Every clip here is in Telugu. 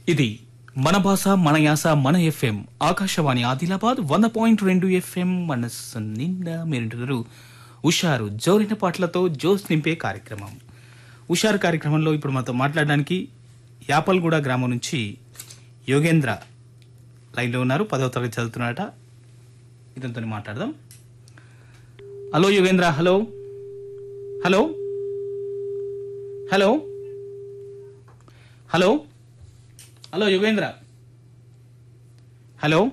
ఇది మన భాష మన యాస మన ఎఫ్ఎం ఆకాశవాణి ఆదిలాబాద్ వంద పాయింట్ రెండు ఎఫ్ఎం మనస్సు నిండా మీరింటున్నారు ఉషారు జోరిన పాటలతో జోస్ నింపే కార్యక్రమం ఉషారు కార్యక్రమంలో ఇప్పుడు మనతో మాట్లాడడానికి యాపల్గూడ గ్రామం నుంచి యోగేంద్ర లైన్లో ఉన్నారు పదవ తరగతి చదువుతున్నారట ఇతనితో మాట్లాడదాం hello Yogendra hello hello hello hello hello Yogendra hello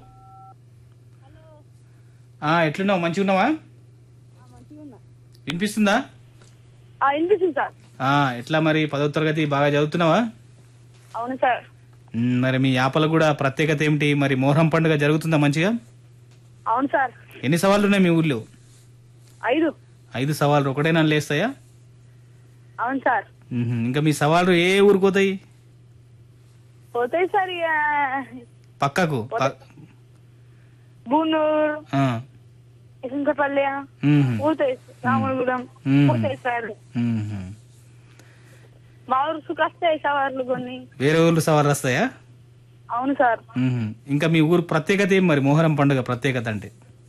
ఆ, ఎట్లున్నావు మంచిగా ఉన్నావా వినిపిస్తుందా ఆ, వినిపిస్తుంది సార్ ఆ, ఎట్లా మరి పదవ తరగతి బాగా చదువుతున్నావా అవును సార్ మ్, మరి మీ యాపల కూడా ప్రత్యేకత ఏమిటి మరి మోహరం పండుగ జరుగుతుందా మంచిగా అవును సార్ ఎన్ని సవాళ్ళు ఉన్నాయి మీ ఊర్లో ఐదు ఐదు సవాళ్ళు ఒకటేనా లేస్తాయా అవును సార్ మ్హూ. ఇంకా మీ సవాళ్ళు ఏ ఊరికి పోతాయి పోతాయి సార్ ఇక పక్కకు ప- బూనూరు ఆ. ఇసుంకపల్లి మ్హూ. పోతాయి రాములగూడెం మ్మ్. పోతాయి సార్ మ్హూ. మా ఊరు వస్తాయి సవార్లు కొన్ని వేరే ఊర్లు సవాళ్ళు వస్తాయా అవును సార్ మ్హూ. ఇంకా మీ ఊరు ప్రత్యేకత ఏం మరి మొహరం పండుగ ప్రత్యేకత అంటే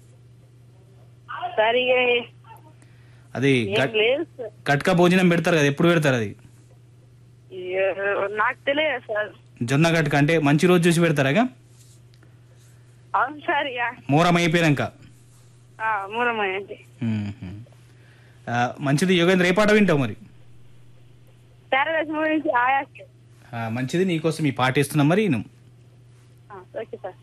సార్ ఇక అది ఏం గట్- లేదు సార్ గట్కా భోజనం పెడతారు కదా ఎప్పుడు పెడతారు అది ఇక నాకు తెలియదు సార్ జొన్న గట్క అంటే మంచి రోజు చూసి పెడతారా అవును సార్ ఇక మోరం అయిపోయాక మూలమయ్య అంటే మ్హూ. ఆ, మంచిది యోగేంద్ర ఏ పాట వింటావు మరి పారవేశ మూవీ నుంచి ఆయాస్ ఆ, మంచిది నీకోసం ఈ పాట ఇస్తున్నాం మరి నువ్వు ఓకే సార్